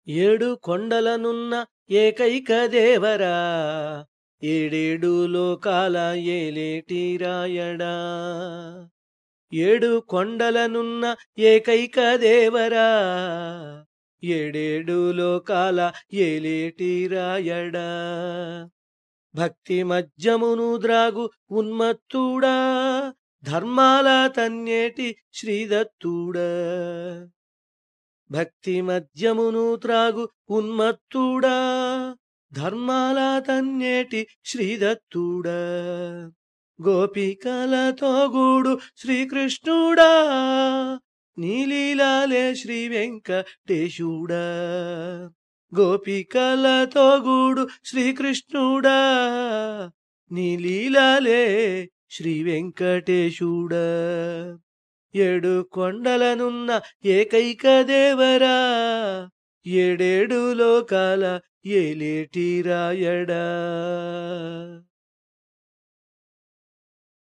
ఏడు కొండలనున్న ఏకైక దేవరా ఏడేడు లోకాల ఏలేటి రాయడా ఏడు కొండలనున్న ఏకైక దేవరా ఏడేడు లోకాల ఏలేటి రాయడా భక్తి మధ్యమును ద్రాగు ఉన్మత్తుడా ధర్మాల తన్నేటి శ్రీదత్తుడా భక్తి మద్యమును త్రాగు ఉన్మత్తుడా ధర్మాల తన్నేటి శ్రీదత్తుడా గోపికలతో గూడు శ్రీకృష్ణుడా నీలీలాలే శ్రీ వెంకటేశుడా గోపికలతో గూడు శ్రీకృష్ణుడా నీలీలాలే శ్రీ వెంకటేశుడా ఏడు కొండలనున్న ఏకైక దేవరా ఏడేడు లోకాల ఏలేటి రాయడా